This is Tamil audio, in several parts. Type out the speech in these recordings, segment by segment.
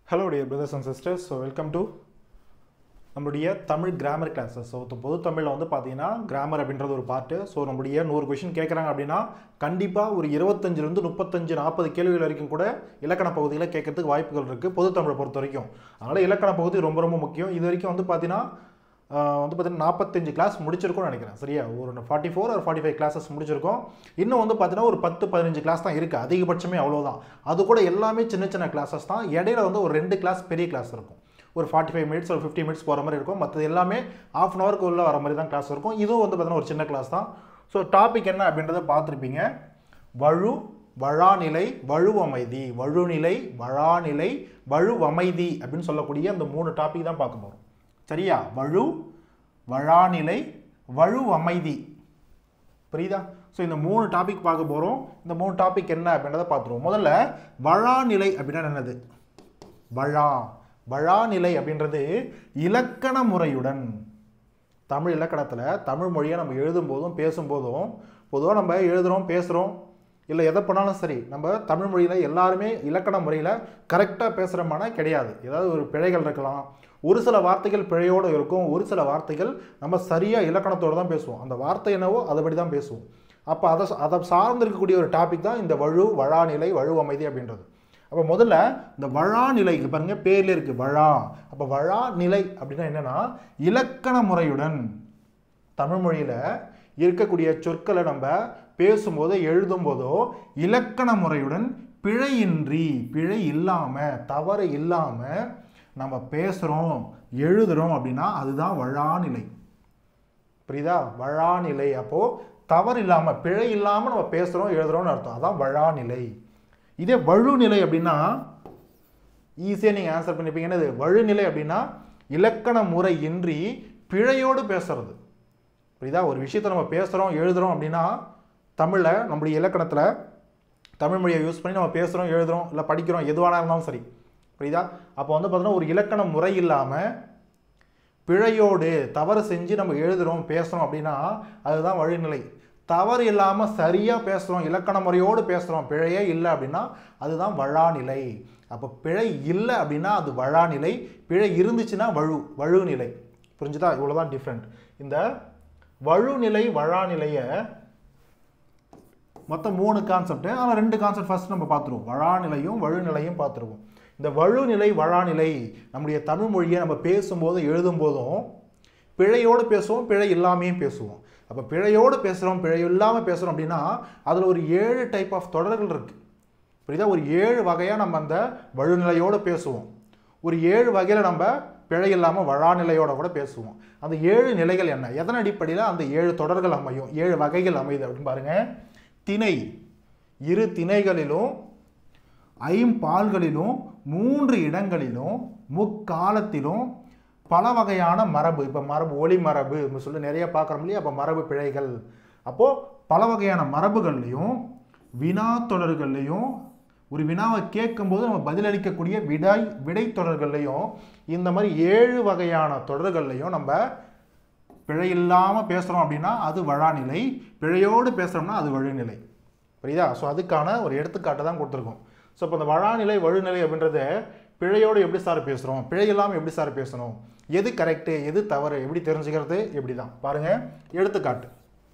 hello dear brothers and sisters so welcome to நம்மளுடைய தமிழ் கிராமர் கிளாஸஸ் ஸோ பொது தமிழில் வந்து பார்த்தீங்கன்னா கிராமர் அப்படின்றது ஒரு பார்ட்டு ஸோ நம்மளுடைய நூறு கொஷின் கேட்குறாங்க அப்படின்னா கண்டிப்பாக ஒரு இருபத்தஞ்சிலேருந்து முப்பத்தஞ்சு நாற்பது கேள்விகள் வரைக்கும் கூட இலக்கண பகுதியில் கேட்கறதுக்கு வாய்ப்புகள் இருக்குது பொது தமிழை பொறுத்த வரைக்கும் அதனால் இலக்கண பகுதி ரொம்ப ரொம்ப முக்கியம் இது வரைக்கும் வந்து பார்த்தீங்கன்னா ஆஹ் வந்து பார்த்தீங்கன்னா நாற்பத்தஞ்சு கிளாஸ் முடிச்சிருக்கோம்னு நினைக்கிறேன் சரியா ஒரு ஃபார்ட்டி ஃபோர் ஒரு ஃபார்ட்டி ஃபைவ் கிளாஸஸ் முடிச்சிருக்கோம் இன்னும் வந்து பார்த்தீங்கன்னா ஒரு பத்து பதினஞ்சு கிளாஸ் தான் இருக்குது அதிகபட்சமே அவ்வளோதான் அது கூட எல்லாமே சின்ன சின்ன கிளாஸஸ் தான் இடையில வந்து ஒரு ரெண்டு கிளாஸ் பெரிய கிளாஸ் இருக்கும் ஒரு ஃபார்ட்டி ஃபைவ் மினிட்ஸ் ஒரு ஃபிஃப்டி மினிட்ஸ் போகிற மாதிரி இருக்கும் மற்றது எல்லாமே ஆஃப் அன் ஹவருக்கு உள்ள வர மாதிரி தான் கிளாஸ் இருக்கும் இதுவும் வந்து பார்த்தீங்கன்னா ஒரு சின்ன கிளாஸ் தான் ஸோ டாபிக் என்ன அப்படின்றத பார்த்துருப்பீங்க வழு வழாநிலை வழுவமைதி வழுநிலை வழாநிலை வழுவமைதி அப்படின்னு சொல்லக்கூடிய அந்த மூணு டாபிக் தான் பார்க்க போகிறோம் சரியா வழு வழாநிலை வழுவமைதி புரியுதா ஸோ இந்த மூணு டாபிக் பார்க்க போகிறோம் இந்த மூணு டாபிக் என்ன அப்படின்றத பார்த்துருவோம் முதல்ல வழாநிலை அப்படின்னா என்னது வழா வழாநிலை அப்படின்றது இலக்கண முறையுடன் தமிழ் இலக்கணத்தில் தமிழ் மொழியை நம்ம எழுதும் போதும் பேசும்போதும் பொதுவாக நம்ம எழுதுகிறோம் பேசுகிறோம் இல்லை எதை பண்ணாலும் சரி நம்ம தமிழ் மொழியில் எல்லாருமே இலக்கண முறையில் கரெக்டாக பேசுகிறோமானா கிடையாது ஏதாவது ஒரு பிழைகள் இருக்கலாம் ஒரு சில வார்த்தைகள் பிழையோடு இருக்கும் ஒரு சில வார்த்தைகள் நம்ம சரியாக இலக்கணத்தோடு தான் பேசுவோம் அந்த வார்த்தை என்னவோ அதுபடி தான் பேசுவோம் அப்போ அதை அதை சார்ந்து இருக்கக்கூடிய ஒரு டாபிக் தான் இந்த வழு வழாநிலை வழுவமைதி அப்படின்றது அப்போ முதல்ல இந்த வழா நிலை இங்க பாருங்க பேர்ல இருக்கு வழா அப்போ வழா நிலை அப்படின்னா என்னன்னா இலக்கண முறையுடன் தமிழ் மொழியில இருக்கக்கூடிய சொற்களை நம்ம பேசும்போதோ எழுதும்போதோ இலக்கண முறையுடன் பிழையின்றி பிழை இல்லாம தவறு இல்லாம நம்ம பேசுறோம் எழுதுறோம் அப்படின்னா அதுதான் வழாநிலை புரியுதா வழாநிலை அப்போ தவறு இல்லாம பிழை இல்லாம நம்ம பேசுறோம் எழுதுறோம்னு அர்த்தம் அதான் வழாநிலை இதே வழுநிலை அப்படின்னா ஈஸியாக நீங்கள் ஆன்சர் பண்ணிப்பீங்க என்னது வழுநிலை அப்படின்னா இலக்கண முறை இன்றி பிழையோடு பேசுறது புரியுதா ஒரு விஷயத்தை நம்ம பேசுகிறோம் எழுதுகிறோம் அப்படின்னா தமிழில் நம்முடைய இலக்கணத்தில் தமிழ் மொழியை யூஸ் பண்ணி நம்ம பேசுகிறோம் எழுதுகிறோம் இல்லை படிக்கிறோம் எதுவானா இருந்தாலும் சரி புரியுதா அப்போ வந்து பார்த்தீங்கன்னா ஒரு இலக்கண முறை இல்லாமல் பிழையோடு தவறு செஞ்சு நம்ம எழுதுகிறோம் பேசுகிறோம் அப்படின்னா அதுதான் வழிநிலை தவறு இல்லாமல் சரியாக பேசுகிறோம் இலக்கண முறையோடு பேசுகிறோம் பிழையே இல்லை அப்படின்னா அதுதான் வழாநிலை அப்போ பிழை இல்லை அப்படின்னா அது வழாநிலை பிழை இருந்துச்சுன்னா வழு வழுநிலை புரிஞ்சுதா இவ்வளோதான் டிஃப்ரெண்ட் இந்த வழுநிலை வழாநிலையை மொத்தம் மூணு கான்செப்ட் ஆனால் ரெண்டு கான்செப்ட் ஃபர்ஸ்ட் நம்ம பார்த்துருவோம் வழாநிலையும் வழுநிலையும் பார்த்துருவோம் இந்த வழுநிலை வழாநிலை நம்முடைய தமிழ் மொழியை நம்ம பேசும்போது எழுதும் போதும் பிழையோடு பேசுவோம் பிழை இல்லாமையும் பேசுவோம் அப்போ பிழையோடு பேசுகிறோம் பிழை இல்லாமல் பேசுகிறோம் அப்படின்னா அதில் ஒரு ஏழு டைப் ஆஃப் தொடர்கள் இருக்குது புரியுதா ஒரு ஏழு வகையாக நம்ம அந்த வழுநிலையோடு பேசுவோம் ஒரு ஏழு வகையில் நம்ம பிழை இல்லாமல் வழாநிலையோட கூட பேசுவோம் அந்த ஏழு நிலைகள் என்ன எதன் அடிப்படையில் அந்த ஏழு தொடர்கள் அமையும் ஏழு வகைகள் அமையுது அப்படின்னு பாருங்க திணை இரு திணைகளிலும் ஐம்பால்களிலும் மூன்று இடங்களிலும் முக்காலத்திலும் பல வகையான மரபு இப்போ மரபு ஒளி மரபு இப்ப சொல்லி நிறைய பார்க்குறோம் இல்லையா அப்போ மரபு பிழைகள் அப்போது பல வகையான மரபுகள்லையும் வினா தொடர்கள்லையும் ஒரு வினாவை கேட்கும்போது நம்ம பதிலளிக்கக்கூடிய விடை விடை தொடர்கள்லையும் இந்த மாதிரி ஏழு வகையான தொடர்கள்லையும் நம்ம பிழை இல்லாமல் பேசுகிறோம் அப்படின்னா அது வழாநிலை பிழையோடு பேசுகிறோம்னா அது வழுநிலை புரியுதா ஸோ அதுக்கான ஒரு எடுத்துக்காட்டை தான் கொடுத்துருக்கோம் ஸோ இப்போ இந்த வழாநிலை வழுநிலை அப்படின்றத பிழையோடு எப்படி சார் பேசுகிறோம் பிழை இல்லாமல் எப்படி சார் பேசணும் எது கரெக்டு எது தவறு எப்படி தெரிஞ்சுக்கிறது எப்படி தான் பாருங்கள் எடுத்துக்காட்டு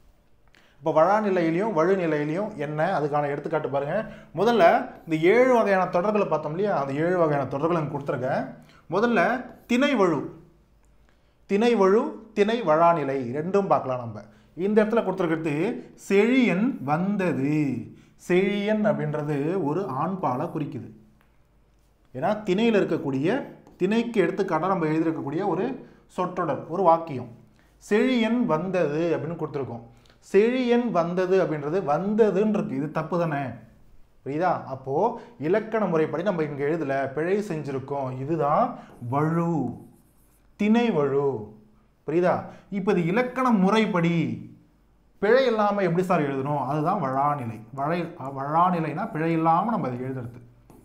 இப்போ வழாநிலையிலையும் வழுநிலையிலையும் என்ன அதுக்கான எடுத்துக்காட்டு பாருங்கள் முதல்ல இந்த ஏழு வகையான தொடர்களை பார்த்தோம் இல்லையா அந்த ஏழு வகையான தொடர்களை இங்க கொடுத்துருக்கேன் முதல்ல திணை வழு திணை வழு திணை வழாநிலை ரெண்டும் பார்க்கலாம் நம்ம இந்த இடத்துல கொடுத்துருக்கிறது செழியன் வந்தது செழியன் அப்படின்றது ஒரு ஆண்பாலை குறிக்குது ஏன்னா திணையில் இருக்கக்கூடிய திணைக்கு எடுத்துக்காட்டாக நம்ம எழுதியிருக்கக்கூடிய ஒரு சொற்றொடர் ஒரு வாக்கியம் செழியன் வந்தது அப்படின்னு கொடுத்துருக்கோம் செழியன் வந்தது அப்படின்றது வந்ததுன்னு இருக்கு இது தப்பு தானே புரியுதா அப்போ இலக்கண முறைப்படி நம்ம இங்க எழுதல பிழை செஞ்சிருக்கோம் இதுதான் வழு திணை வழு புரியுதா இப்போ இது இலக்கண முறைப்படி பிழை இல்லாமல் எப்படி சார் எழுதணும் அதுதான் வழாநிலை வழை வழாநிலைனா பிழை இல்லாமல் நம்ம அதை எழுதுறது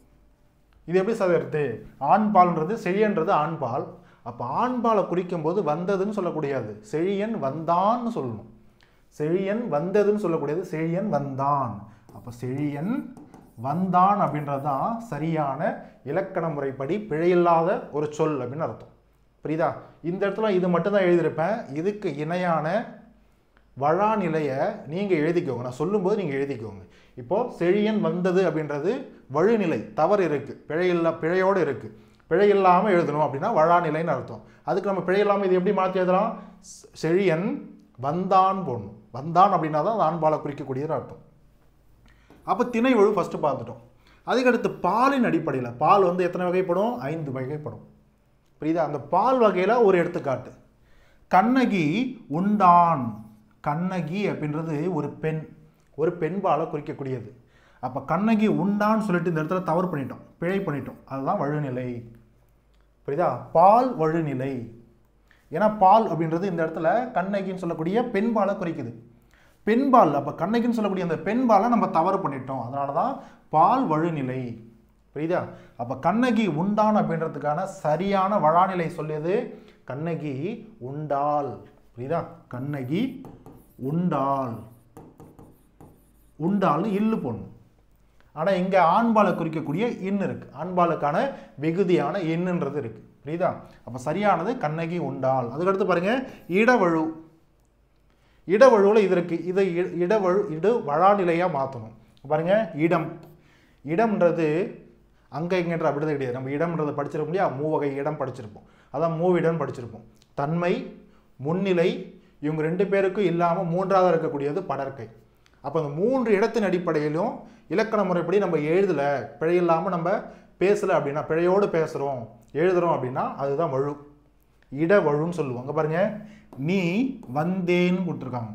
இது எப்படி சார் எடுத்து ஆண்பால்ன்றது செழியன்றது ஆண்பால் அப்போ ஆண்பாலை குறிக்கும் போது வந்ததுன்னு சொல்லக்கூடியது செழியன் வந்தான்னு சொல்லணும் செழியன் வந்ததுன்னு சொல்லக்கூடியது செழியன் வந்தான் அப்போ செழியன் வந்தான் அப்படின்றது தான் சரியான இலக்கண முறைப்படி பிழையில்லாத ஒரு சொல் அப்படின்னு அர்த்தம் புரியுதா இந்த இடத்துல இது மட்டும்தான் எழுதியிருப்பேன் இதுக்கு இணையான வழா நிலையை நீங்கள் எழுதிக்கோங்க நான் சொல்லும்போது நீங்கள் எழுதிக்கோங்க இப்போது செழியன் வந்தது அப்படின்றது வழுநிலை தவறு இருக்குது பிழையில்லா பிழையோடு இருக்குது பிழை இல்லாமல் எழுதணும் அப்படின்னா வழா நிலைன்னு அர்த்தம் அதுக்கு நம்ம பிழை இல்லாமல் இது எப்படி மாற்றி எழுதலாம் செ- செழியன் வந்தான் போடணும் வந்தான் அப்படின்னா தான் அது ஆண்பாலை குறிக்கக்கூடியது அர்த்தம் அப்போ திணை வழு ஃபஸ்ட்டு பார்த்துட்டோம் அதுக்கடுத்து பாலின் அடிப்படையில் பால் வந்து எத்தனை வகைப்படும் ஐந்து வகைப்படும் புரியுதா அந்த பால் வகையில் ஒரு எடுத்துக்காட்டு கண்ணகி உண்டான் கண்ணகி அப்படின்றது ஒரு பெண் ஒரு பெண்பாலை குறிக்கக்கூடியது அப்போ கண்ணகி உண்டான்னு சொல்லிட்டு இந்த இடத்துல தவறு பண்ணிட்டோம் பிழை பண்ணிட்டோம் அதுதான் வழுநிலை புரியுதா பால் வழுநிலை ஏன்னா பால் அப்படின்றது இந்த இடத்துல கண்ணகின்னு சொல்லக்கூடிய பெண்பாலை குறிக்குது பெண்பால் அப்போ கண்ணகின்னு சொல்லக்கூடிய அந்த பெண்பாலை நம்ம தவறு பண்ணிட்டோம் அதனால தான் பால் வழுநிலை புரியுதா அப்போ கண்ணகி உண்டான் அப்படின்றதுக்கான சரியான வழாநிலை சொல்லியது கண்ணகி உண்டாள் புரியுதா கண்ணகி உண்டாள் உண்டாள்னு இல்லு பொண்ணு ஆனால் இங்கே ஆண்பாலை குறிக்கக்கூடிய இன் இருக்கு ஆண்பாலுக்கான வெகுதியான எண்ணுன்றது இருக்கு புரியுதா அப்போ சரியானது கண்ணகி உண்டாள் அதுக்கடுத்து பாருங்க இடவழு இடவழுவில் இது இருக்கு இதை இ- இடவழு இடு வழாநிலையாக மாற்றணும் பாருங்க இடம் இடம்ன்றது அங்கே இங்கன்ற அப்படிதான் கிடையாது நம்ம இடம்ன்றதை படிச்சிருக்க முடியா மூவகை இடம் படிச்சிருப்போம் அதான் மூவிடம் படிச்சிருப்போம் தன்மை முன்னிலை இவங்க ரெண்டு பேருக்கும் இல்லாமல் மூன்றாவது இருக்கக்கூடியது படற்கை அப்போ அந்த மூன்று இடத்தின் அடிப்படையிலும் இலக்கண முறைப்படி நம்ம எழுதலை பிழை இல்லாமல் நம்ம பேசலை அப்படின்னா பிழையோடு பேசுகிறோம் எழுதுகிறோம் அப்படின்னா அதுதான் வழு இடவழுன்னு சொல்லுவோம் அங்க பாருங்க நீ வந்தேன்னு கொடுத்துருக்காங்க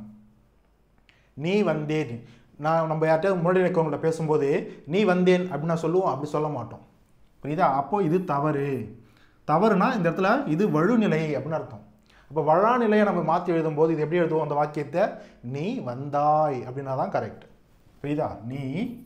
நீ வந்தேன் நான் நம்ம யார்கிட்ட முன்னாடி இருக்கவங்கள்ட்ட பேசும்போது நீ வந்தேன் அப்படின்னு நான் சொல்லுவோம் அப்படி சொல்ல மாட்டோம் புரியுதா அப்போ இது தவறு தவறுனா இந்த இடத்துல இது வழுநிலை அப்படின்னு அர்த்தம் அப்போ வழா நிலையை நம்ம மாற்றி எழுதும்போது இது எப்படி எழுதுவோம் அந்த வாக்கியத்தை நீ வந்தாய் அப்படின்னா தான் கரெக்ட் புரியுதா நீ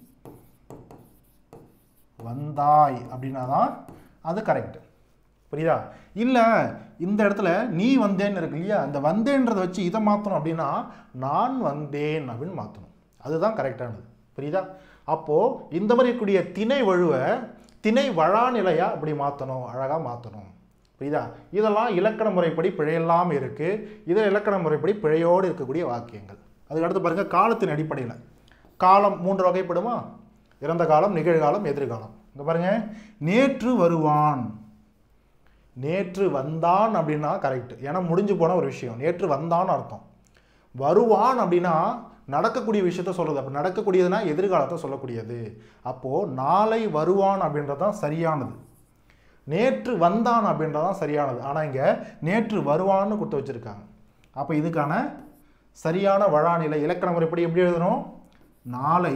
வந்தாய் அப்படின்னா தான் அது கரெக்ட் புரியுதா இல்லை இந்த இடத்துல நீ வந்தேன்னு இருக்கு இல்லையா அந்த வந்தேன்றதை வச்சு இதை மாற்றணும் அப்படின்னா நான் வந்தேன் அப்படின்னு மாற்றணும் அதுதான் கரெக்டானது புரியுதா அப்போது இந்த மாதிரி இருக்கக்கூடிய திணை வழுவை திணை வழா நிலையா அப்படி மாற்றணும் அழகாக மாற்றணும் புரியுதா இதெல்லாம் இலக்கண முறைப்படி பிழையில்லாமல் இருக்குது இதில் இலக்கண முறைப்படி பிழையோடு இருக்கக்கூடிய வாக்கியங்கள் அதுக்கு அடுத்து பாருங்க காலத்தின் அடிப்படையில் காலம் மூன்று வகைப்படுமா இறந்த காலம் நிகழ்காலம் எதிர்காலம் இங்கே பாருங்க நேற்று வருவான் நேற்று வந்தான் அப்படின்னா கரெக்ட் ஏன்னா முடிஞ்சு போன ஒரு விஷயம் நேற்று வந்தான்னு அர்த்தம் வருவான் அப்படின்னா நடக்கக்கூடிய விஷயத்த சொல்கிறது அப்போ நடக்கக்கூடியதுன்னா எதிர்காலத்தை சொல்லக்கூடியது அப்போது நாளை வருவான் அப்படின்றது தான் சரியானது நேற்று வந்தான் அப்படின்றது தான் சரியானது ஆனால் இங்கே நேற்று வருவான்னு கொடுத்து வச்சுருக்காங்க அப்போ இதுக்கான சரியான வழாநிலை இலக்கண முறைப்படி எப்படி எழுதணும் நாளை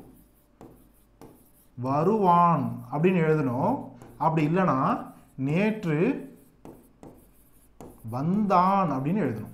வருவான் அப்படின்னு எழுதணும் அப்படி இல்லைன்னா நேற்று வந்தான் அப்படின்னு எழுதணும்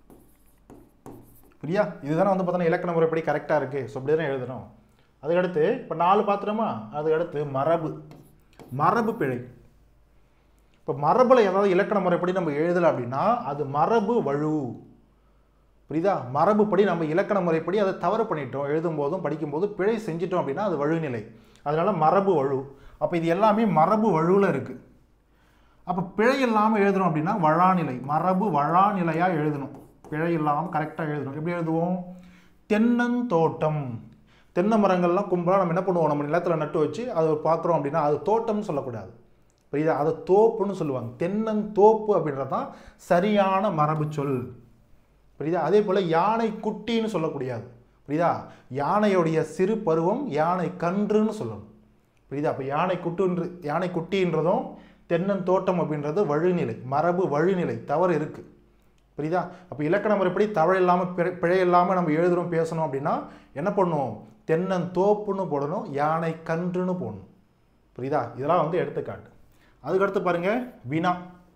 புரியா இதுதானே வந்து பார்த்தோன்னா இலக்கண முறைப்படி கரெக்டாக இருக்குது ஸோ அப்படி தான் எழுதணும் அதுக்கடுத்து இப்போ நாலு பாத்திரமா அதுக்கடுத்து மரபு மரபு பிழை இப்போ மரபில் ஏதாவது இலக்கண முறைப்படி நம்ம எழுதலை அப்படின்னா அது மரபு வழு புரியுதா மரபுப்படி நம்ம இலக்கண முறைப்படி அதை தவறு பண்ணிட்டோம் எழுதும்போதும் படிக்கும்போதும் பிழை செஞ்சிட்டோம் அப்படின்னா அது வழுநிலை அதனால மரபு வழு அப்போ இது எல்லாமே மரபு வழுவில் இருக்குது அப்போ பிழை இல்லாமல் எழுதணும் அப்படின்னா வழாநிலை மரபு வழாநிலையாக எழுதணும் பிழை இல்லாமல் கரெக்டாக எழுதணும் எப்படி எழுதுவோம் தென்னந்தோட்டம் தென்னை மரங்கள்லாம் கும்பலாக நம்ம என்ன பண்ணுவோம் நம்ம நிலத்தில் நட்டு வச்சு அதை பார்க்குறோம் அப்படின்னா அது தோட்டம்னு சொல்லக்கூடாது புரியுதா அதை தோப்புன்னு சொல்லுவாங்க தென்னந்தோப்பு அப்படின்றது தான் சரியான மரபு சொல் புரியுதா அதே போல் யானை குட்டின்னு சொல்லக்கூடியது புரியுதா யானையுடைய சிறு பருவம் யானை கன்றுன்னு சொல்லணும் புரியுதா அப்போ யானை குட்டுன்று யானை குட்டின்றதும் தென்னன் தோட்டம் அப்படின்றது வழுநிலை மரபு வழுநிலை தவறு இருக்குது புரியுதா அப்போ இலக்கண முறைப்படி தவறு இல்லாமல் பிழை பிழை இல்லாமல் நம்ம எழுதுறோம் பேசணும் அப்படின்னா என்ன பண்ணுவோம் தென்னன் தோப்புன்னு போடணும் யானை கன்றுன்னு போடணும் புரியுதா இதெல்லாம் வந்து எடுத்துக்காட்டு அதுக்கடுத்து பாருங்க வினா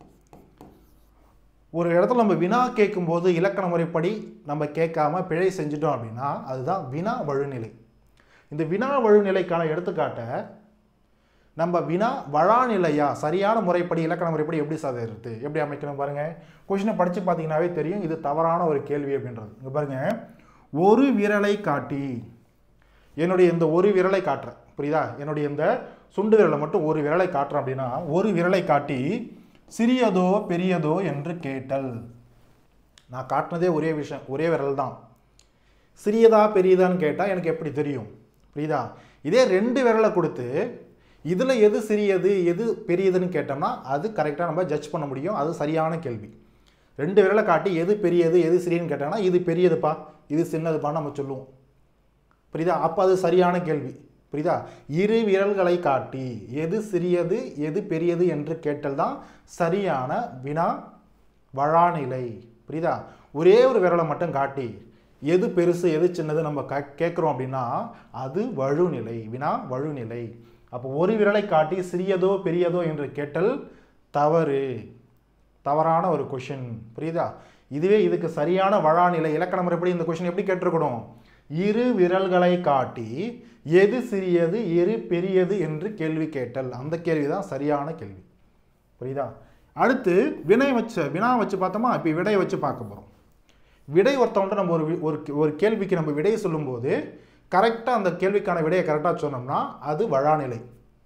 ஒரு இடத்துல நம்ம வினா கேட்கும்போது இலக்கண முறைப்படி நம்ம கேட்காம பிழை செஞ்சிட்டோம் அப்படின்னா அதுதான் வினா வழுநிலை இந்த வினா வழுநிலைக்கான எடுத்துக்காட்டை நம்ம வினா வழாநிலையா சரியான முறைப்படி இலக்கண முறைப்படி எப்படி சாதிக்கிறது எப்படி அமைக்கணும் பாருங்க கொஷினை படித்து பார்த்தீங்கன்னாவே தெரியும் இது தவறான ஒரு கேள்வி அப்படின்றது இங்கே பாருங்க ஒரு விரலை காட்டி என்னுடைய இந்த ஒரு விரலை காட்டுறேன் புரியுதா என்னுடைய இந்த சுண்டு விரலை மட்டும் ஒரு விரலை காட்டுறேன் அப்படின்னா ஒரு விரலை காட்டி சிறியதோ பெரியதோ என்று கேட்டல் நான் காட்டினதே ஒரே விஷயம் ஒரே விரல் தான் சிறியதா பெரியதான்னு கேட்டால் எனக்கு எப்படி தெரியும் புரியுதா இதே ரெண்டு விரலை கொடுத்து இதில் எது சிறியது எது பெரியதுன்னு கேட்டோம்னா அது கரெக்டாக நம்ம ஜட்ஜ் பண்ண முடியும் அது சரியான கேள்வி ரெண்டு விரலை காட்டி எது பெரியது எது சிறியன்னு கேட்டோம்னா இது பெரியதுப்பா இது சின்னதுப்பான்னு நம்ம சொல்லுவோம் புரியுதா அப்போ அது சரியான கேள்வி புரியுதா இரு விரல்களை காட்டி எது சிறியது எது பெரியது என்று கேட்டல் தான் சரியான வினா வழாநிலை புரியுதா ஒரே ஒரு விரலை மட்டும் காட்டி எது பெருசு எது சின்னது நம்ம க கேட்குறோம் அப்படின்னா அது வழுநிலை வினா வழுநிலை அப்போ ஒரு விரலை காட்டி சிறியதோ பெரியதோ என்று கேட்டல் தவறு தவறான ஒரு கொஷின் புரியுதா இதுவே இதுக்கு சரியான வழாநிலை இலக்கண முறைப்படி இந்த கொஷின் எப்படி கேட்டிருக்கணும் இரு விரல்களை காட்டி எது சிறியது எது பெரியது என்று கேள்வி கேட்டல் அந்த கேள்வி தான் சரியான கேள்வி புரியுதா அடுத்து வினை வச்ச வினா வச்சு பார்த்தோமா இப்போ விடையை வச்சு பார்க்க போகிறோம் விடை ஒருத்தவன்ட்ட நம்ம ஒரு வி- ஒரு ஒரு கேள்விக்கு நம்ம விடையை சொல்லும்போது கரெக்டாக அந்த கேள்விக்கான விடையை கரெக்டாக சொன்னோம்னா அது வழாநிலை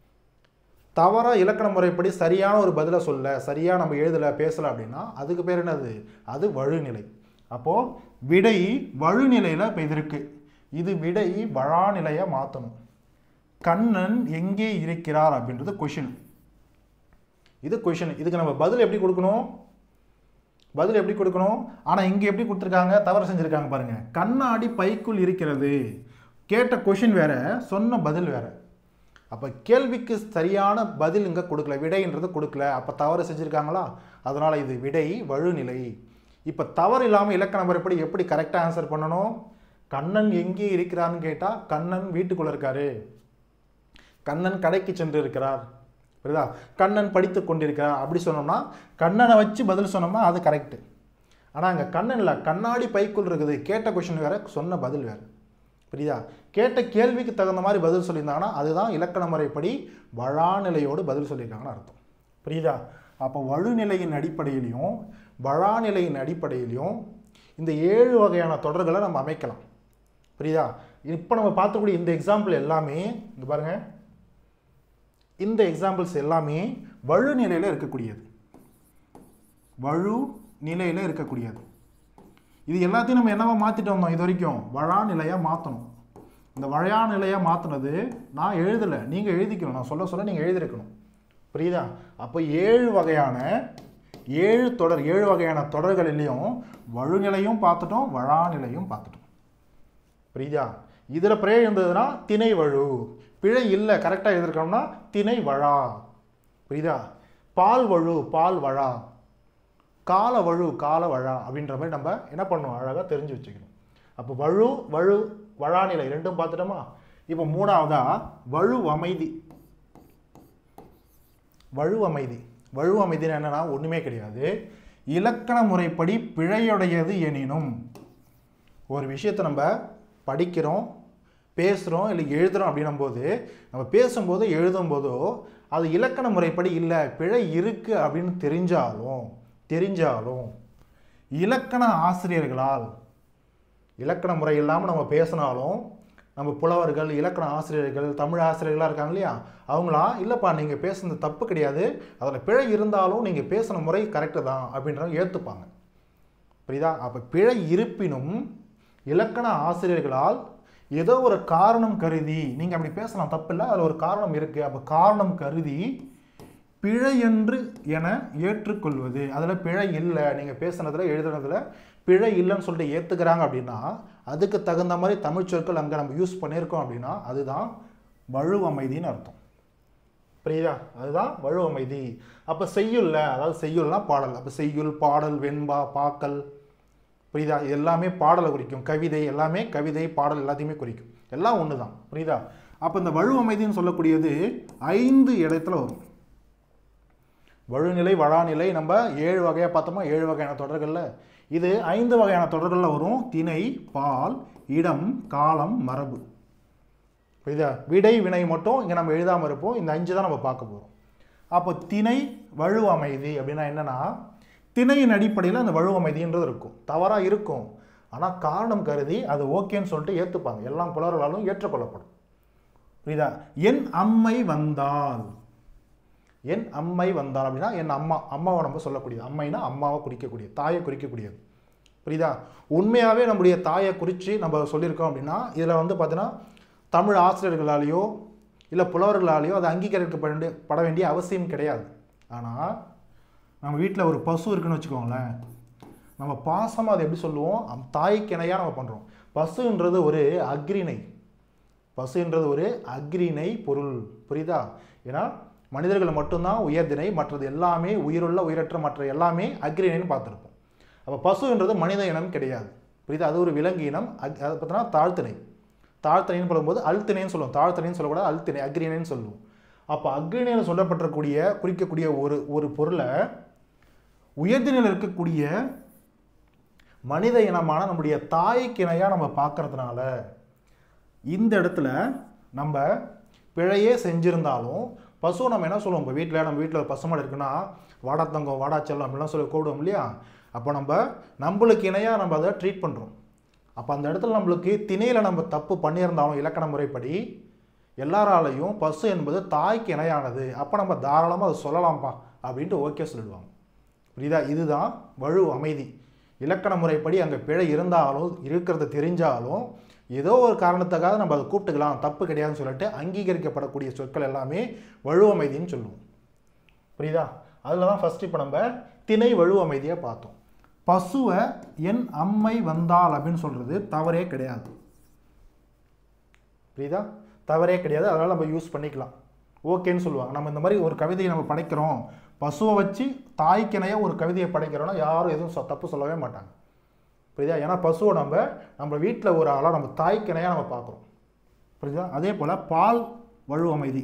தவறாக இலக்கண முறைப்படி சரியான ஒரு பதிலை சொல்ல சரியாக நம்ம எழுதலை பேசலை அப்படின்னா அதுக்கு பேர் என்னது அது வழுநிலை அப்போது விடை வழுநிலையில் இப்போ இது இருக்கு இது விடை வழாநிலையாக மாற்றணும் கண்ணன் எங்கே இருக்கிறார் அப்படின்றது கொஷின் இது கொஷின் இதுக்கு நம்ம பதில் எப்படி கொடுக்கணும் பதில் எப்படி கொடுக்கணும் ஆனால் இங்கே எப்படி கொடுத்துருக்காங்க தவறு செஞ்சுருக்காங்க பாருங்க கண்ணாடி பைக்குள் இருக்கிறது கேட்ட கொஷின் வேற சொன்ன பதில் வேற அப்போ கேள்விக்கு சரியான பதில் இங்கே கொடுக்கல விடைன்றது கொடுக்கல அப்போ தவறு செஞ்சுருக்காங்களா அதனால் இது விடை வழுநிலை இப்போ தவறு இல்லாமல் இலக்கண முறைப்படி எப்படி கரெக்டாக ஆன்சர் பண்ணணும் கண்ணன் எங்கே இருக்கிறான்னு கேட்டால் கண்ணன் வீட்டுக்குள்ளே இருக்காரு கண்ணன் கடைக்கு சென்று இருக்கிறார் புரியுதா கண்ணன் படித்து கொண்டிருக்கிறார் அப்படி சொன்னோம்னா கண்ணனை வச்சு பதில் சொன்னோம்னா அது கரெக்டு ஆனால் அங்கே கண்ணன் இல்லை கண்ணாடி பைக்குள் இருக்குது கேட்ட கொஷின் வேற சொன்ன பதில் வேற புரியுதா கேட்ட கேள்விக்கு தகுந்த மாதிரி பதில் சொல்லியிருந்தாங்கன்னா அதுதான் இலக்கண முறைப்படி வழாநிலையோடு பதில் சொல்லியிருக்காங்கன்னு அர்த்தம் புரியுதா அப்போ வழுநிலையின் அடிப்படையிலையும் வழாநிலையின் அடிப்படையிலையும் இந்த ஏழு வகையான தொடர்களை நம்ம அமைக்கலாம் புரியுதா இப்போ நம்ம பார்க்கக்கூடிய இந்த எக்ஸாம்பிள் எல்லாமே இங்க பாருங்க இந்த எக்ஸாம்பிள்ஸ் எல்லாமே வழு நிலையில் இருக்கக்கூடியது வழு நிலையில் இருக்கக்கூடியது இது எல்லாத்தையும் நம்ம என்னவா மாற்றிட்டு வந்தோம் இது வரைக்கும் வழா நிலையாக மாற்றணும் இந்த வழையா நிலையாக மாற்றினது நான் எழுதலை நீங்கள் எழுதிக்கணும் நான் சொல்ல சொல்ல நீங்கள் எழுதியிருக்கணும் புரியுதா அப்போ ஏழு வகையான ஏழு தொடர் ஏழு வகையான தொடர்களிலையும் வழுநிலையும் பார்த்துட்டோம் வழா நிலையும் பார்த்துட்டோம் புரியுதா இதில் பிழை இருந்ததுன்னா திணை வழு பிழை இல்லை கரெக்டாக எழுதிருக்கோம்னா திணை வழா புரியுதா பால் வழு பால் வழா கால வழு கால வழா அப்படின்ற மாதிரி நம்ம என்ன பண்ணணும் அழகாக தெரிஞ்சு வச்சுக்கணும் அப்போ வழு வழு வழாநிலை ரெண்டும் பார்த்துட்டோமா இப்போ மூணாவதா வழு அமைதி வழு அமைதி வழு அமைதின்னு என்னன்னா ஒன்றுமே கிடையாது இலக்கண முறைப்படி பிழையுடையது எனினும் ஒரு விஷயத்தை நம்ம படிக்கிறோம் பேசுகிறோம் இல்லை எழுதுகிறோம் அப்படின்னும் போது நம்ம பேசும்போது எழுதும்போதோ அது இலக்கண முறைப்படி இல்லை பிழை இருக்குது அப்படின்னு தெரிஞ்சாலும் தெரிஞ்சாலும் இலக்கண ஆசிரியர்களால் இலக்கண முறை இல்லாமல் நம்ம பேசினாலும் நம்ம புலவர்கள் இலக்கண ஆசிரியர்கள் தமிழ் ஆசிரியர்களாக இருக்காங்க இல்லையா அவங்களா இல்லைப்பா நீங்கள் பேசுனது தப்பு கிடையாது அதில் பிழை இருந்தாலும் நீங்கள் பேசின முறை கரெக்டு தான் அப்படின்றத ஏற்றுப்பாங்க புரியுதா அப்போ பிழை இருப்பினும் இலக்கண ஆசிரியர்களால் ஏதோ ஒரு காரணம் கருதி நீங்கள் அப்படி பேசலாம் தப்பில்லை அதில் ஒரு காரணம் இருக்குது அப்போ காரணம் கருதி பிழை என்று என ஏற்றுக்கொள்வது அதில் பிழை இல்லை நீங்கள் பேசுனதுல எழுதுனதுல பிழை இல்லைன்னு சொல்லிட்டு ஏற்றுக்கிறாங்க அப்படின்னா அதுக்கு தகுந்த மாதிரி தமிழ் சொற்கள் அங்கே நம்ம யூஸ் பண்ணியிருக்கோம் அப்படின்னா அதுதான் வழுவமைதின்னு அர்த்தம் புரியுதா அதுதான் வழுவமைதி அப்போ செய்யுள்ல அதாவது செய்யுள்னா பாடல் அப்போ செய்யுள் பாடல் வெண்பா பாக்கல் புரியுதா இது எல்லாமே பாடலை குறிக்கும் கவிதை எல்லாமே கவிதை பாடல் எல்லாத்தையுமே குறிக்கும் எல்லாம் ஒன்று தான் புரியுதா அப்போ இந்த வழுவமைதின்னு சொல்லக்கூடியது ஐந்து இடத்துல வரும் வழுநிலை வழாநிலை நம்ம ஏழு வகையாக பார்த்தோமா ஏழு வகையான தொடர்களில் இது ஐந்து வகையான தொடர்களில் வரும் திணை பால் இடம் காலம் மரபு புரியுதா விடை வினை மட்டும் இங்கே நம்ம எழுதாமல் இருப்போம் இந்த அஞ்சு தான் நம்ம பார்க்க போகிறோம் அப்போ திணை வழு அமைதி அப்படின்னா என்னன்னா திணையின் அடிப்படையில் அந்த வழு அமைதின்றது இருக்கும் தவறாக இருக்கும் ஆனால் காரணம் கருதி அது ஓகேன்னு சொல்லிட்டு ஏற்றுப்பாங்க எல்லாம் புலவர்களாலும் ஏற்றுக்கொள்ளப்படும் புரியுதா என் அம்மை வந்தால் என் அம்மை வந்தால் அப்படின்னா என் அம்மா அம்மாவை நம்ம சொல்லக்கூடியது அம்மைனா அம்மாவை குறிக்கக்கூடியது தாயை குறிக்கக்கூடியது புரியுதா உண்மையாகவே நம்முடைய தாயை குறித்து நம்ம சொல்லியிருக்கோம் அப்படின்னா இதில் வந்து பார்த்தீங்கன்னா தமிழ் ஆசிரியர்களாலேயோ இல்லை புலவர்களாலேயோ அது அங்கீகரிக்கப்பட வேண்டிய பட வேண்டிய அவசியம் கிடையாது ஆனால் நம்ம வீட்டில் ஒரு பசு இருக்குன்னு வச்சுக்கோங்களேன் நம்ம பாசமாக அதை எப்படி சொல்லுவோம் அம் தாய்க்கு இணையாக நம்ம பண்ணுறோம் பசுன்றது ஒரு அக்ரிணை பசுன்றது ஒரு அக்ரிணை பொருள் புரியுதா ஏன்னா மனிதர்கள் மட்டும்தான் உயர்திணை மற்றது எல்லாமே உயிருள்ள உயிரற்ற மற்ற எல்லாமே அக்ரிணைன்னு பார்த்துருப்போம் அப்போ பசுன்றது மனித இனம் கிடையாது புரியுதா அது ஒரு விலங்கு இனம் அக் அதை பார்த்தோன்னா தாழ்த்திணை தாழ்த்திணைன்னு சொல்லும்போது அல்திணைன்னு சொல்லுவோம் தாழ்த்திணைன்னு சொல்லக்கூடாது அல்திணை அக்ரிணைன்னு சொல்லுவோம் அப்போ அக்ரிணையில் சொல்லப்பட்டிருக்கூடிய குறிக்கக்கூடிய ஒரு ஒரு பொருளை உயர்திணையில் இருக்கக்கூடிய மனித இனமான நம்முடைய தாய்க்கு இணையாக நம்ம பார்க்கறதுனால இந்த இடத்துல நம்ம பிழையே செஞ்சிருந்தாலும் பசு நம்ம என்ன சொல்லுவோம் இப்போ வீட்டில் நம்ம வீட்டில் பசுமாடு இருக்குன்னா வாடா தங்கம் வாடா செல்லம் அப்படிலாம் சொல்லி கூப்பிடுவோம் இல்லையா அப்போ நம்ம நம்மளுக்கு இணையாக நம்ம அதை ட்ரீட் பண்ணுறோம் அப்போ அந்த இடத்துல நம்மளுக்கு திணையில் நம்ம தப்பு பண்ணியிருந்தாலும் இலக்கண முறைப்படி எல்லாராலையும் பசு என்பது தாய்க்கு இணையானது அப்போ நம்ம தாராளமாக அதை சொல்லலாம்ப்பா அப்படின்ட்டு ஓகே சொல்லிடுவாங்க புரியுதா இதுதான் வலு அமைதி இலக்கண முறைப்படி அங்கே பிழை இருந்தாலும் இருக்கிறது தெரிஞ்சாலும் ஏதோ ஒரு காரணத்துக்காக நம்ம அதை கூப்பிட்டுக்கலாம் தப்பு கிடையாதுன்னு சொல்லிட்டு அங்கீகரிக்கப்படக்கூடிய சொற்கள் எல்லாமே வலு அமைதின்னு சொல்லுவோம் புரியுதா அதில் தான் ஃபஸ்ட்டு இப்போ நம்ம திணை வலு அமைதியை பார்த்தோம் பசுவை என் அம்மை வந்தால் அப்படின்னு சொல்கிறது தவறே கிடையாது புரியுதா தவறே கிடையாது அதனால் நம்ம யூஸ் பண்ணிக்கலாம் ஓகேன்னு சொல்லுவாங்க நம்ம இந்த மாதிரி ஒரு கவிதையை நம்ம படைக்கிறோம் பசுவை வச்சு தாய்க்கிணையாக ஒரு கவிதையை படைக்கிறோன்னா யாரும் எதுவும் சொ- தப்பு சொல்லவே மாட்டாங்க புரியுதா ஏன்னா பசுவை நம்ம நம்ம வீட்டில் ஒரு ஆளாக நம்ம தாய்க்கிணையாக நம்ம பார்க்குறோம் புரியுதா அதே போல் பால் வலு அமைதி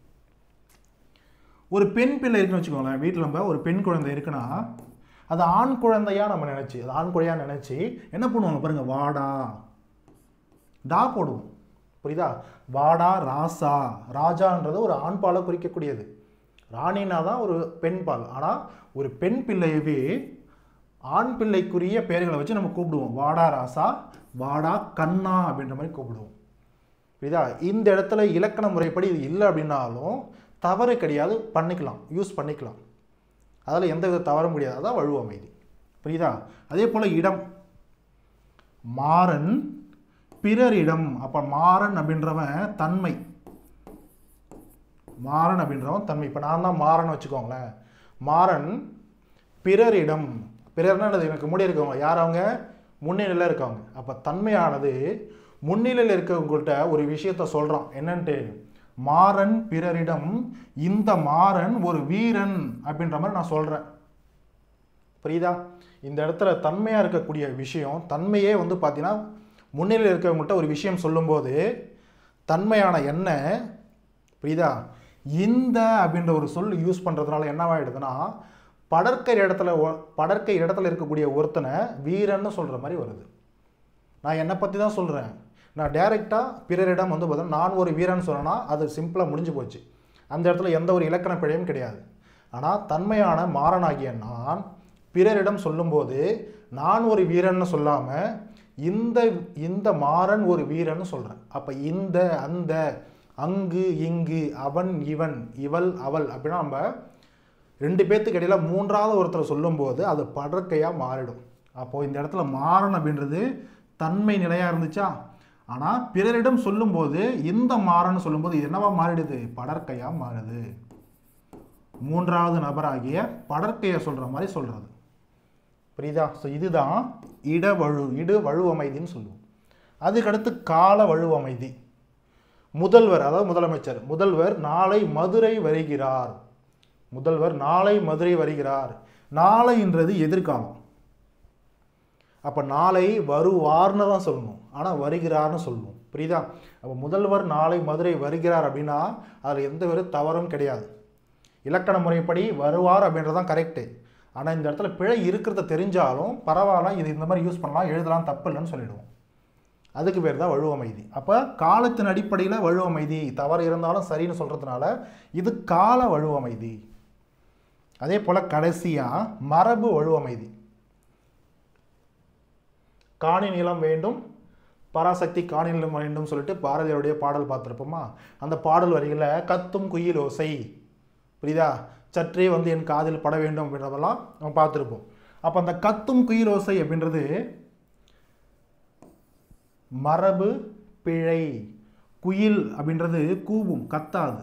ஒரு பெண் பிள்ளை இருக்குன்னு வச்சுக்கோங்களேன் வீட்டில் நம்ம ஒரு பெண் குழந்தை இருக்குன்னா அது ஆண் குழந்தையா நம்ம நினச்சி அது ஆண் குழந்தையா நினச்சி என்ன பண்ணுவாங்க பாருங்க வாடா டா போடுவோம் புரியுதா வாடா ராசா ராஜான்றது ஒரு ஆண் பாலை குறிக்கக்கூடியது ராணினா தான் ஒரு பெண் பால் ஆனால் ஒரு பெண் பிள்ளையவே ஆண் பிள்ளைக்குரிய பெயர்களை வச்சு நம்ம கூப்பிடுவோம் வாடா ராசா வாடா கண்ணா அப்படின்ற மாதிரி கூப்பிடுவோம் புரியுதா இந்த இடத்துல இலக்கண முறைப்படி இது இல்லை அப்படின்னாலும் தவறு கிடையாது பண்ணிக்கலாம் யூஸ் பண்ணிக்கலாம் அதில் எந்த வித தவறும் முடியாது அதான் வலு அமைதி புரியுதா அதே போல் இடம் மாறன் பிறரிடம் அப்போ மாறன் அப்படின்றவன் தன்மை மாறன் அப்படின்றவன் தன்மை இப்போ நான் தான் மாறன் வச்சுக்கோங்களேன் மாறன் பிறரிடம் பிறர்னா என்னது எனக்கு முன்னாடி இருக்கவங்க யார் அவங்க முன்னிலையில் இருக்கவங்க அப்போ தன்மையானது முன்னிலையில் இருக்கவங்கள்ட்ட ஒரு விஷயத்த சொல்கிறான் என்னன்ட்டு மாறன் பிறரிடம் இந்த மாறன் ஒரு வீரன் அப்படின்ற மாதிரி நான் சொல்கிறேன் புரியுதா இந்த இடத்துல தன்மையாக இருக்கக்கூடிய விஷயம் தன்மையே வந்து பார்த்தீங்கன்னா முன்னிலையில் இருக்கவங்கள்ட்ட ஒரு விஷயம் சொல்லும்போது தன்மையான என்ன புரியுதா இந்த அப்படின்ற ஒரு சொல் யூஸ் பண்ணுறதுனால என்னவாயிடுதுன்னா படற்கை இடத்துல ஒ- படற்கை இடத்துல இருக்கக்கூடிய ஒருத்தனை வீரன்னு சொல்கிற மாதிரி வருது நான் என்னை பற்றி தான் சொல்கிறேன் நான் டைரெக்டாக பிறரிடம் வந்து பார்த்தா நான் ஒரு வீரன் சொன்னேன்னா அது சிம்பிளாக முடிஞ்சு போச்சு அந்த இடத்துல எந்த ஒரு இலக்கண பிழையும் கிடையாது ஆனால் தன்மையான மாறனாகிய நான் பிறரிடம் சொல்லும்போது நான் ஒரு வீரன்னு சொல்லாமல் இந்த இந்த மாறன் ஒரு வீரன்னு சொல்கிறேன் அப்போ இந்த அந்த அங்கு இங்கு அவன் இவன் இவள் அவள் அப்படின்னா நம்ம ரெண்டு பேர்த்துக்கு இடையில மூன்றாவது ஒருத்தர் சொல்லும்போது அது படற்கையாக மாறிடும் அப்போது இந்த இடத்துல மாறன் அப்படின்றது தன்மை நிலையாக இருந்துச்சா ஆனால் பிறரிடம் சொல்லும்போது இந்த மாறன்னு சொல்லும்போது இது என்னவா மாறிடுது படற்கையாக மாறுது மூன்றாவது நபராகிய படற்கையை சொல்கிற மாதிரி சொல்கிறது புரியுதா ஸோ இதுதான் இடவழு இடு வழுவமைதின்னு சொல்லுவோம் அதுக்கடுத்து கால வழுவமைதி முதல்வர் அதாவது முதலமைச்சர் முதல்வர் நாளை மதுரை வருகிறார் முதல்வர் நாளை மதுரை வருகிறார் நாளைன்றது எதிர்காலம் அப்போ நாளை வருவார்னு தான் சொல்லணும் ஆனால் வருகிறார்னு சொல்லணும் புரியுதா அப்போ முதல்வர் நாளை மதுரை வருகிறார் அப்படின்னா அதில் எந்த ஒரு தவறும் கிடையாது இலக்கண முறைப்படி வருவார் அப்படின்றது தான் கரெக்டு ஆனால் இந்த இடத்துல பிழை இருக்கிறத தெரிஞ்சாலும் பரவாயில்ல இது இந்த மாதிரி யூஸ் பண்ணலாம் எழுதலாம் தப்பு இல்லைன்னு சொல்லிடுவோம் அதுக்கு பேர் தான் வழுவமைதி அப்போ காலத்தின் அடிப்படையில் வழுவமைதி தவறு இருந்தாலும் சரின்னு சொல்கிறதுனால இது கால வழுவமைதி அதே போல் கடைசியாக மரபு வழுவமைதி காணி நிலம் வேண்டும் பராசக்தி காணிலும் வேண்டும் சொல்லிட்டு பாரதியாருடைய பாடல் பார்த்துருப்போமா அந்த பாடல் வரிகளில் கத்தும் குயில் ஓசை புரியுதா சற்றே வந்து என் காதில் பட வேண்டும் அப்படின்றதெல்லாம் நம்ம பார்த்துருப்போம் அப்போ அந்த கத்தும் குயில் ஓசை அப்படின்றது மரபு பிழை குயில் அப்படின்றது கூவும் கத்தாது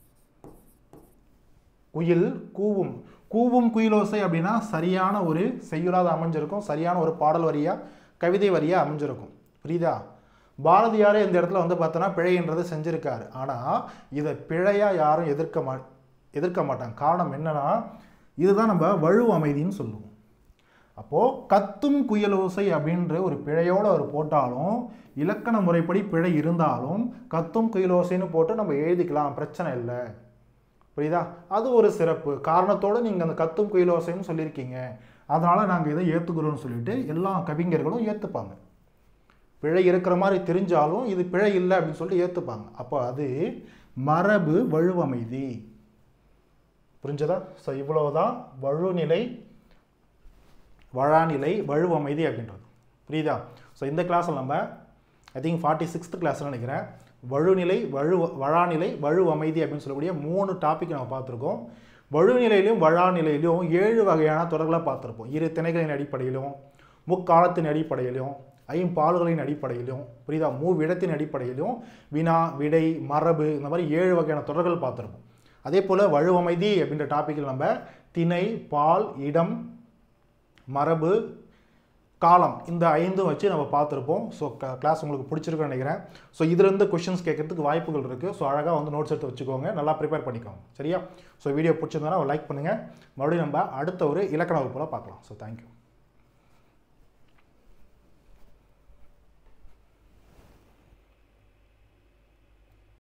குயில் கூவும் கூவும் குயிலோசை அப்படின்னா சரியான ஒரு செய்யுளாத அமைஞ்சிருக்கும் சரியான ஒரு பாடல் வரியா கவிதை வரியா அமைஞ்சிருக்கும் புரியுதா பாரதியாரே இந்த இடத்துல வந்து பார்த்தோன்னா பிழைன்றது செஞ்சிருக்காரு ஆனால் இதை பிழையா யாரும் எதிர்க்க மா எதிர்க்க மாட்டாங்க காரணம் என்னன்னா இதுதான் நம்ம வலு அமைதின்னு சொல்லுவோம் அப்போது கத்தும் குயலோசை அப்படின்ற ஒரு பிழையோட அவர் போட்டாலும் இலக்கண முறைப்படி பிழை இருந்தாலும் கத்தும் குயிலோசைன்னு போட்டு நம்ம எழுதிக்கலாம் பிரச்சனை இல்லை புரியுதா அது ஒரு சிறப்பு காரணத்தோடு நீங்கள் அந்த கத்தும் குயிலோசைன்னு சொல்லியிருக்கீங்க அதனால் நாங்கள் இதை ஏற்றுக்கிறோம்னு சொல்லிட்டு எல்லா கவிஞர்களும் ஏற்றுப்பாங்க பிழை இருக்கிற மாதிரி தெரிஞ்சாலும் இது பிழை இல்லை அப்படின்னு சொல்லிட்டு ஏற்றுப்பாங்க அப்போ அது மரபு வலுவமைதி புரிஞ்சதா ஸோ இவ்வளவுதான் வழுநிலை வழாநிலை வழுவமைதி அப்படின்றது புரியுதா ஸோ இந்த கிளாஸில் நம்ம ஐ திங்க் ஃபார்ட்டி சிக்ஸ்த் கிளாஸ்னு நினைக்கிறேன் வழுநிலை வழு வழாநிலை வழு அமைதி அப்படின்னு சொல்லக்கூடிய மூணு டாபிக் நம்ம பார்த்துருக்கோம் வழுநிலையிலும் வழாநிலையிலும் ஏழு வகையான தொடர்களை பார்த்துருப்போம் இரு திணைகளின் அடிப்படையிலும் முக்காலத்தின் அடிப்படையிலும் ஐம்பால்களின் அடிப்படையிலும் புரியுதா மூவிடத்தின் அடிப்படையிலும் வினா விடை மரபு இந்த மாதிரி ஏழு வகையான தொடர்கள் பார்த்துருப்போம் அதே போல் வழுவமைதி அப்படின்ற டாப்பிக்கில் நம்ம திணை பால் இடம் மரபு காலம் இந்த ஐந்தும் வச்சு நம்ம பார்த்துருப்போம் ஸோ கிளாஸ் உங்களுக்கு பிடிச்சிருக்குன்னு நினைக்கிறேன் ஸோ இதுலேருந்து கொஷின்ஸ் கேட்கறதுக்கு வாய்ப்புகள் இருக்குது ஸோ அழகாக வந்து நோட்ஸ் எடுத்து வச்சுக்கோங்க நல்லா ப்ரிப்பேர் பண்ணிக்கோங்க சரியா ஸோ வீடியோ பிடிச்சிருந்தா லைக் பண்ணுங்கள் மறுபடியும் நம்ம அடுத்த ஒரு இலக்கண வகுப்பில் பார்க்கலாம் ஸோ தேங்க்யூ